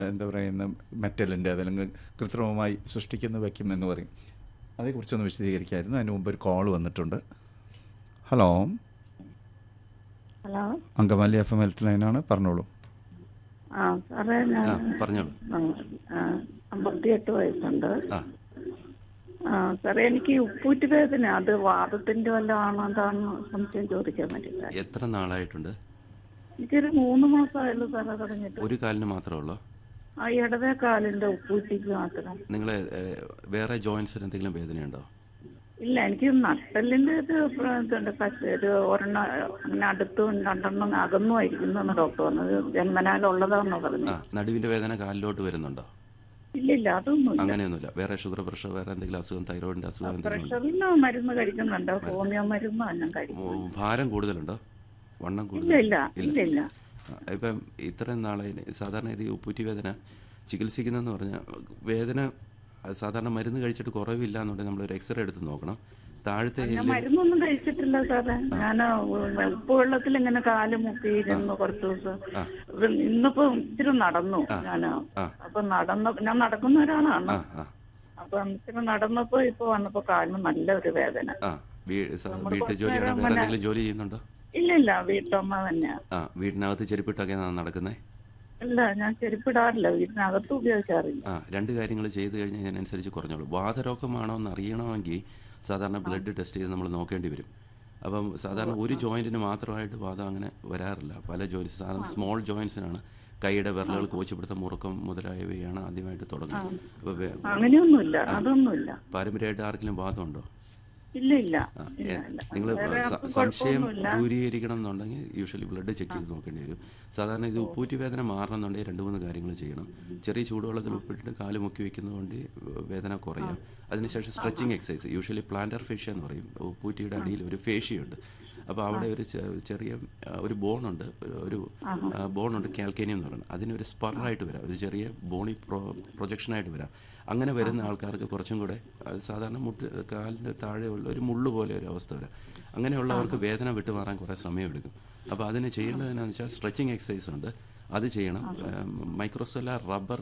എന്താ പറയുന്ന മെറ്റലിൻ്റെ അതല്ലെങ്കിൽ കൃത്രിമമായി സൃഷ്ടിക്കുന്ന വയ്ക്കും എന്ന് പറയും അതേക്കുറിച്ചൊന്ന് വിശദീകരിക്കായിരുന്നു അതിന് മുമ്പ് ഒരു കോൾ വന്നിട്ടുണ്ട് hello hello Angamaly F M health ലൈനാണ് പറഞ്ഞോളൂ ആ സാറേ ഞാൻ ആ പറഞ്ഞോളൂ അമ്പത്തിയെട്ട് വയസ്സുണ്ട് ആ ആ സാറേ എനിക്ക് ഈ ഉപ്പൂറ്റ് വേദന അത് വാദത്തിന്റെ വല്ലതും ആണോ എന്താണെന്ന് സംശയം ചോദിക്കാൻ വേണ്ടിയില്ല എത്ര നാളായിട്ടുണ്ട് എനിക്കൊരു മൂന്ന് മാസമായുള്ളൂ സാറേ തുടങ്ങിയിട്ട് ഒരു കാലിന് മാത്രമേ ഉള്ളൂ ആ ഇടവേ കാലിന്റെ ഉപ്പൂറ്റിക്ക് മാത്രം നിങ്ങൾ വേറെ ജോയിൻസിന് എന്തെങ്കിലും വേദനയുണ്ടോ ഇല്ല എനിക്ക് നട്ടലിന്റെ ഒരു പ്ര- ഇതുണ്ട് കശ- ഒരു ഒരെണ്ണം അങ്ങനെ അടുത്തും രണ്ടെണ്ണം അകന്നും ആയിരിക്കുന്നു ഡോക്ടർ പറഞ്ഞത് ജന്മനാലുള്ളതാണെന്ന് പറഞ്ഞു ആ നടുവിൻ്റെ വേദന കാലിലോട്ട് വരുന്നുണ്ടോ ഇല്ല ഇല്ല അതൊന്നും ഇല്ല അങ്ങനെയൊന്നുമില്ല വേറെ ഷുഗർ പ്രഷർ വേറെ എന്തെങ്കിലും അസുഖം തൈറോയിഡിൻ്റെ അസുഖം എന്തെങ്കിലും ഉണ്ടോ പ്രഷറിന് മരുന്ന് കഴിക്കുന്നുണ്ട് ഹോമിയോ മരുന്ന് ഞാൻ കഴിക്കും ഉം, ഭാരം കൂടുതലുണ്ടോ വണ്ണം ഇല്ല കൂടുതൽ ഇല്ല ഇല്ല ഇല്ല ആ, ഇപ്പം ഇത്രയും നാളെ സാധാരണ ഇത് ഈ ഉപ്പൂറ്റി വേദന ചികിത്സിക്കുന്നതെന്ന് പറഞ്ഞാൽ വേദന അത് സാധാരണ മരുന്ന് കഴിച്ചിട്ട് കുറവില്ല എന്നുണ്ടെങ്കിൽ നമ്മളൊരു എക്സ്റേ എടുത്ത് നോക്കണം താഴത്തെ ഞാൻ എല്ല് മരുന്നൊന്നും കഴിച്ചിട്ടില്ല സാറേ ഞാൻ ഉപ്പ് വെള്ളത്തിൽ ഇങ്ങനെ കാല് മുക്കിയിരുന്നു കുറച്ച് ദിവസം ഇത് ഇന്നിപ്പോ ഇച്ചിരി നടന്നു ഞാൻ ആ. അപ്പൊ നടന്ന ഞാൻ നടക്കുന്ന ഒരാളാണ് ആ ആ അപ്പൊ ഇച്ചിരി നടന്നപ്പോ ഇപ്പൊ വന്നപ്പോ കാലിന് നല്ലൊരു വേദന ആ വീ- സ- വീട്ടു ജോലിയാണോ വേറെ എന്തെങ്കിലും ജോലി ചെയ്യുന്നുണ്ടോ ഇല്ല ഇല്ല വീട്ടമ്മ തന്നെയാ ആ വീടിനകത്ത് ചെരുപ്പിട്ടൊക്കെയാണ് നടക്കുന്നത് ഇല്ല ഞാൻ ചെരുപ്പിടാറില്ല വീടിനകത്ത് ഉപയോഗിക്കാറില്ല ആ രണ്ട് കാര്യങ്ങൾ ചെയ്ത് കഴിഞ്ഞാൽ അതിനനുസരിച്ച് കുറഞ്ഞോളൂ വാതരോഗമാണോ എന്ന് അറിയണമെങ്കിൽ സാധാരണ ബ്ലഡ് ടെസ്റ്റ് ചെയ്ത് നമ്മൾ നോക്കേണ്ടി വരും അപ്പം സാധാരണ ഒരു ജോയിൻറ്റിന് മാത്രമായിട്ട് വാദം അങ്ങനെ വരാറില്ല പല ജോയിൻറ്റ്സ് സാധാരണ സ്മോൾ ജോയിൻറ്റ്സിനാണ് കൈയുടെ വിരലുകൾ കോച്ചിപ്പിടുത്ത മുറുക്കം മുതലായവയാണ് ആദ്യമായിട്ട് തുടങ്ങുന്നത് അപ്പോൾ അങ്ങനെയൊന്നുമില്ല അതൊന്നുമില്ല പാരമ്പര്യമായിട്ട് ആർക്കെങ്കിലും വാദമുണ്ടോ ഇല്ല ഇല്ല ആ, ഇല്ല എ- ഇല്ല നിങ്ങൾ വേറെ സ- ആർക്കും സംശയം കുഴപ്പമൊന്നുമില്ല ദൂരീകരിക്കണം എന്നുണ്ടെങ്കിൽ യൂഷ്വലി ബ്ലഡ് ചെക്ക് ചെയ്ത് നോക്കേണ്ടി വരും സാധാരണ ഇത് ഉപ്പൂറ്റി വേദന മാറണമെന്നുണ്ടെങ്കിൽ രണ്ട് മൂന്ന് കാര്യങ്ങൾ ചെയ്യണം ചെറിയ ചൂടുവെള്ളത്തിൽ ഉപ്പിട്ടിട്ട് കാല് മുക്കി വെക്കുന്നതുകൊണ്ട് വേദന കുറയാം അതിനുശേഷം stretching exercise usually plantar fascia എന്ന് പറയും ഉപ്പൂറ്റിയുടെ അടിയിൽ ഒരു ഫേഷ്യയുണ്ട് അപ്പോൾ അവിടെ ഒരു ചെ- ചെറിയ ആ, ഒരു ബോണുണ്ട് ഒരു ബോണുണ്ട് കാൽക്കേനിയം എന്ന് പറയുന്നത് അതിനൊരു സ്പറായിട്ട് വരാം ഒരു ചെറിയ ബോണി പ്രോ പ്രൊജക്ഷനായിട്ട് വരാം അങ്ങനെ വരുന്ന ആൾക്കാർക്ക് കുറച്ചും കൂടെ അത് സാധാരണ മുട്ട് കാലിൻ്റെ താഴെയുള്ള ഒരു മുള്ളു പോലെ ഒരു അവസ്ഥ വരാം അങ്ങനെയുള്ളവർക്ക് വേദന വിട്ടുമാറാൻ കുറേ സമയമെടുക്കും അപ്പോൾ അതിന് ചെയ്യേണ്ടതെന്നു വെച്ചാൽ സ്ട്രെച്ചിങ് എക്സസൈസ് ഉണ്ട് അത് ചെയ്യണം മൈക്രോസെല്ലാർ റബ്ബർ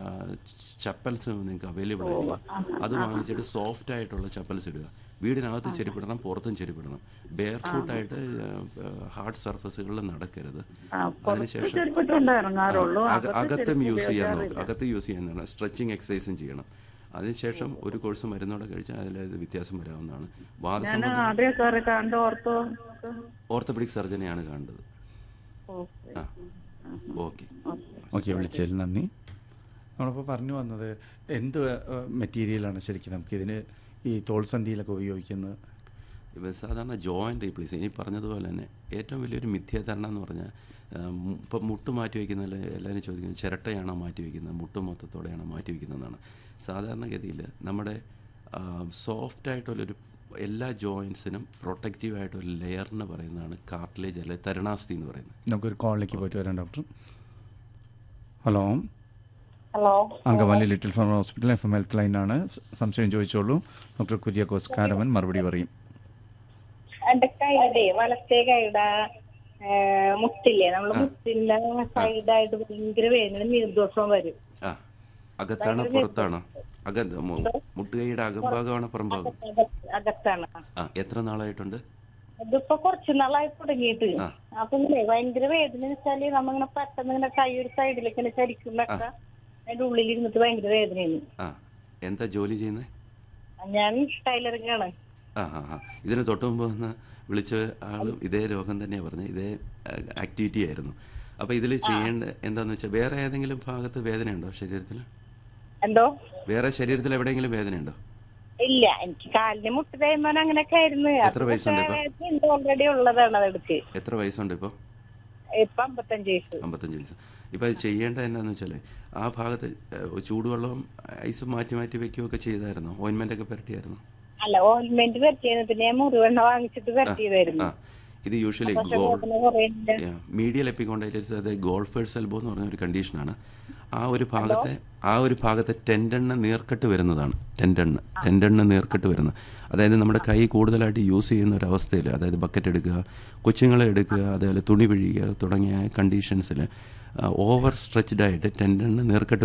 ചപ്പൽസ് നിങ്ങൾക്ക് അവൈലബിൾ ആയിരിക്കും അത് വാങ്ങിച്ചിട്ട് സോഫ്റ്റ് ആയിട്ടുള്ള ചപ്പൽസ് ഇടുക വീടിനകത്ത് ചെരുപ്പിടണം പുറത്തും ചെരുപ്പിടണം ബെയർ ഫുട്ടായിട്ട് ഹാർഡ് സർഫസുകളിൽ നടക്കരുത് ആ, പുറത്ത് അതിനുശേഷം ചെരുപ്പിട്ടുണ്ടേ ഇറങ്ങാറുള്ളൂ അക- അകത്ത് അകത്തും ചെരുപ്പ് യൂസ് ചെയ്യാൻ നോക്കുക ഉപയോഗിക്കാറില്ല. അകത്ത് യൂസ് ചെയ്യാൻ സ്ട്രെച്ചിങ് എക്സസൈസും ചെയ്യണം അതിനുശേഷം ഒരു കോഴ്സ് മരുന്നോടെ കഴിച്ചാൽ അതിൽ വ്യത്യാസം വരാവുന്നതാണ് ഞാൻ വാദസംബന്ധം അതേ സാറേ കണ്ട ഓർത്തോ ഓർത്തോപെഡിക് സർജനെയാണ് കാണേണ്ടത് ഓക്കെ ആ ഓക്കെ ഓക്കെ വിളിച്ചതിൽ നന്ദി നമ്മളിപ്പോൾ പറഞ്ഞു വന്നത് എന്ത് മെറ്റീരിയലാണ് ശരിക്കും നമുക്കിതിന് ഈ തോൾസന്ധിയിലൊക്കെ ഉപയോഗിക്കുന്നത് ഇപ്പം സാധാരണ ജോയിൻ്റ് റീപ്ലേസ് ഇനി പറഞ്ഞതുപോലെ തന്നെ ഏറ്റവും വലിയൊരു മിഥ്യാധാരണ എന്ന് പറഞ്ഞാൽ ഇപ്പം മുട്ട് മാറ്റി വയ്ക്കുന്നതിൽ എല്ലാവരും ചോദിക്കുന്നത് ചിരട്ടയാണോ മാറ്റി വയ്ക്കുന്നത് മുട്ട് മൊത്തത്തോടെയാണോ മാറ്റി വയ്ക്കുന്നതെന്നാണ് സാധാരണഗതിയിൽ നമ്മുടെ സോഫ്റ്റ് ആയിട്ടുള്ളൊരു എല്ലാ ജോയിൻസിനും പ്രൊട്ടക്റ്റീവ് ആയിട്ടൊരു ലെയറിന് പറയുന്നതാണ് കാർട്ടിലേജ് അല്ലെ തരുണാസ്ഥി എന്ന് പറയുന്നത് നമുക്കൊരു കോളിലേക്ക് പോയിട്ട് വരാം doctor hello hello Angamaly little farm hospital F M health ലൈനാണ് സംശയം ചോദിച്ചോളൂ ഡോക്ടർ കുര്യാക്കോസ് കാരവൻ മറുപടി പറയും എന്റെ കൈയുടെ വലത്തെ കൈയുടെ ഏ, മുട്ടില്ലേ നമ്മള് മുട്ടിന്റെ സൈഡായിട്ട് ഭയങ്കര വേദന നീർദോഷവും വരും ആ അകത്താണോ പുറത്താണോ അക മു- മുട്ടുകൈയുടെ അകംഭാഗമാണോ പുറംഭാഗം അകത്ത് അകത്താണ് ആ എത്ര നാളായിട്ടുണ്ട് ഇതിപ്പോ കുറച്ച് നാളായി തുടങ്ങിയിട്ട് ആ. അപ്പൊ ഇങ്ങനെ ഭയങ്കര വേദന വെച്ചാല് നമ്മളിങ്ങനെ പെട്ടെന്ന് ഇങ്ങനെ കൈ ഒരു സൈഡിലേക്ക് ഇങ്ങനെ ചരിക്കുമ്പൊക്കെ അതിന്റെ ഉള്ളിൽ ഇരുന്നിട്ട് ഭയങ്കര വേദനയാണ് ആ എന്താ ജോലി ചെയ്യുന്നത് ഞാൻ ടൈലറിംഗ് ആണ് ആ ആ ആ ഇതിന് തൊട്ട് മുമ്പ് വന്ന് വിളിച്ച ആളും ഇതേ രോഗം തന്നെയാണ് പറഞ്ഞത് ഇതേ ആക്ടിവിറ്റി ആയിരുന്നു അപ്പോൾ ഇതിൽ ചെയ്യേണ്ട എന്താന്ന് വെച്ചാൽ വേറെ ഏതെങ്കിലും ഭാഗത്ത് വേദനയുണ്ടോ ശരീരത്തിൽ എന്തോ വേറെ ശരീരത്തിൽ എവിടെയെങ്കിലും വേദനയുണ്ടോ ഇല്ല എനിക്ക് കാലിന് മുട്ട് തേയ്മാനം അങ്ങനെയൊക്കെ ആയിരുന്നു എത്ര വയസ്സുണ്ട് ഇപ്പൊ? ഓൾറെഡി ഉള്ളതാണ് അതെടുക്ക് എത്ര വയസ്സുണ്ട് ഇപ്പോൾ ഇപ്പൊ അമ്പത്തഞ്ച് വയസ്സ് അമ്പത്തഞ്ച് വയസ്സ് ഇപ്പോൾ അത് ചെയ്യേണ്ട എന്താണെന്ന് വെച്ചാൽ ആ ഭാഗത്ത് ഏഹ്, ചൂടുവെള്ളവും ഐസും മാറ്റി മാറ്റി വെക്കുകയൊക്കെ ചെയ്തായിരുന്നു ഓയിൻമെൻ്റ് ഒക്കെ പുരട്ടിയായിരുന്നു അല്ല ഓയിൽമെന്റ് പറ്റിയത് പിന്നെ ഞാൻ മുറിവെണ്ണ വാങ്ങിച്ചിട്ട് പറ്റിയതായിരുന്നു ആ ഇത് യൂഷ്വലി പക്ഷെ ഗോൾ വേദന കുറയില്ല മീഡിയൽ എപ്പിക്കോണ്ടൈറ്റിസ് അത് ഗോൾഫേഴ്സ് എൽബോ എന്ന് പറഞ്ഞ ഒരു കണ്ടീഷനാണ് ആ ഒരു ഭാഗത്തെ ആ ഒരു ഭാഗത്തെ ടെൻഡണ്ണ് നീർക്കെട്ട് വരുന്നതാണ് ടെൻഡണ്ണ് ടെൻഡണ്ണ് നീർക്കെട്ട് വരുന്നത് അതായത് നമ്മുടെ കൈ കൂടുതലായിട്ട് യൂസ് ചെയ്യുന്ന ഒരു അവസ്ഥയിൽ അതായത് ബക്കറ്റ് എടുക്കുക കൊച്ചുങ്ങളെ എടുക്കുക അതേപോലെ തുണി പിഴിയുക തുടങ്ങിയ കണ്ടീഷൻസിൽ ഓവർ സ്ട്രെച്ച്ഡ് ആയിട്ട് ടെൻഡന് നീർക്കെട്ട്